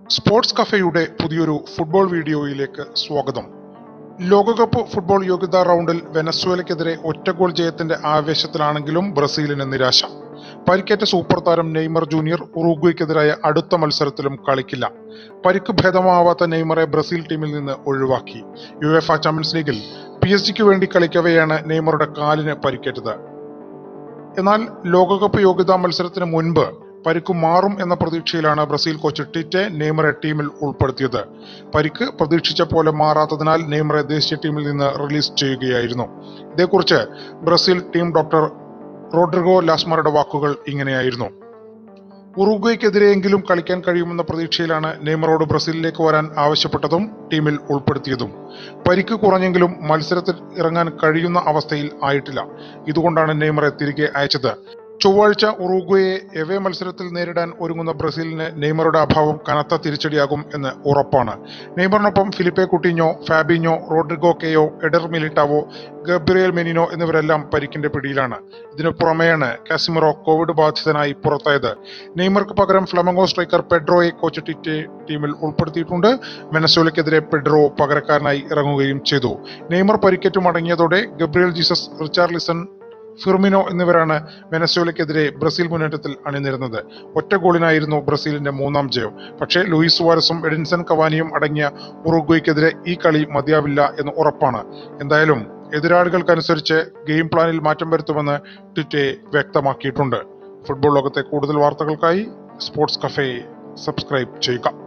sports കഫേയുടെ പുതിയൊരു football വീഡിയോയിലേക്ക് സ്വാഗതം ലോകകപ്പ് ഫുട്ബോൾ യോഗ്യതാ റൗണ്ടിൽ വെനസ്വേലയ്ക്കെതിരെ ഒറ്റ ഗോൾ ജയത്തിന്റെ ആവേശത്തിലാണെങ്കിലും ബ്രസീലിന് നിരാശ പരിക്കേറ്റ സൂപ്പർ താരം നെയ്മർ ജൂനിയർ ഉറുഗ്വയ്ക്കെതിരായ അടുത്ത മത്സരത്തിലും കളിക്കില്ല പരിക്ക് ഭേദമാവാത്ത നെയ്മറെ ബ്രസീൽ ടീമിൽ നിന്ന് ഒഴിവാക്കി യു എഫ് ചാമ്പ്യൻസ് ലീഗിൽ പി എസ് ജിക്ക് വേണ്ടി കളിക്കവെയാണ് നെയ്മറുടെ കാലിന് പരിക്കേറ്റത് എന്നാൽ ലോകകപ്പ് യോഗ്യതാ മത്സരത്തിന് മുൻപ് പരിക്ക് മാറും എന്ന പ്രതീക്ഷയിലാണ് ബ്രസീൽ കോച്ച് ടിറ്റെ നെയ്മറെ ടീമിൽ ഉൾപ്പെടുത്തിയത് പരിക്ക് പ്രതീക്ഷിച്ച പോലെ മാറാത്തതിനാൽ നെയ്മറെ ദേശീയ ടീമിൽ നിന്ന് റിലീസ് ചെയ്യുകയായിരുന്നു ഇതേക്കുറിച്ച് ബ്രസീൽ ടീം ഡോക്ടർ റോഡ്രിഗോ ലാസ്മറുടെ വാക്കുകൾ ഇങ്ങനെയായിരുന്നു ഉറുഗ്വയ്ക്കെതിരെയെങ്കിലും കളിക്കാൻ കഴിയുമെന്ന പ്രതീക്ഷയിലാണ് നെയ്മറോട് ബ്രസീലിലേക്ക് വരാൻ ആവശ്യപ്പെട്ടതും ടീമിൽ ഉൾപ്പെടുത്തിയതും പരിക്ക് കുറഞ്ഞെങ്കിലും മത്സരത്തിൽ ഇറങ്ങാൻ കഴിയുന്ന അവസ്ഥയിൽ ആയിട്ടില്ല ഇതുകൊണ്ടാണ് നെയ്മറെ തിരികെ അയച്ചത് ചൊവ്വാഴ്ച ഉറുഗ്വയെ എവേ മത്സരത്തിൽ നേരിടാൻ ഒരുങ്ങുന്ന ബ്രസീലിന് നെയ്മറുടെ അഭാവം കനത്ത തിരിച്ചടിയാകും എന്ന് ഉറപ്പാണ് നെയ്മറിനൊപ്പം Philippe Coutinho Fabinho Rodrigo Caio Eder Militao Gabriel Menino എന്നിവരെല്ലാം പരിക്കിന്റെ പിടിയിലാണ് ഇതിനു പുറമെയാണ് കാസിമിറോ കോവിഡ് ബാധിതനായി പുറത്തായത് നെയ്മർക്ക് പകരം ഫ്ലമംഗോ സ്ട്രൈക്കർ പെഡ്രോയെ കോച്ച് ടിറ്റെ ടീമിൽ ഉൾപ്പെടുത്തിയിട്ടുണ്ട് വെനസ്വേലയ്ക്കെതിരെ പെഡ്രോ പകരക്കാരനായി ഇറങ്ങുകയും ചെയ്തു നെയ്മർ പരിക്കേറ്റു മടങ്ങിയതോടെ ഗബ്രിയേൽ ജീസസ് റിച്ചാർലിസൺ ഫിർമിനോ എന്നിവരാണ് വെനസ്വേലയ്ക്കെതിരെ ബ്രസീൽ മുന്നേറ്റത്തിൽ അണിനിരുന്നത് ഒറ്റ ഗോളിനായിരുന്നു ബ്രസീലിന്റെ മൂന്നാം ജയം പക്ഷേ ലൂയിസ് സുവാരസും എഡിൻസൺ കവാനിയും അടങ്ങിയ ഉറുഗ്വയ്ക്കെതിരെ ഈ കളി മതിയാവില്ല എന്ന് ഉറപ്പാണ് എന്തായാലും എതിരാളികൾക്കനുസരിച്ച് ഗെയിം പ്ലാനിൽ മാറ്റം വരുത്തുമെന്ന് ടിറ്റെ വ്യക്തമാക്കിയിട്ടുണ്ട് ഫുട്ബോൾ ലോകത്തെ കൂടുതൽ വാർത്തകൾക്കായി സ്പോർട്സ് കഫേ സബ്സ്ക്രൈബ് ചെയ്യുക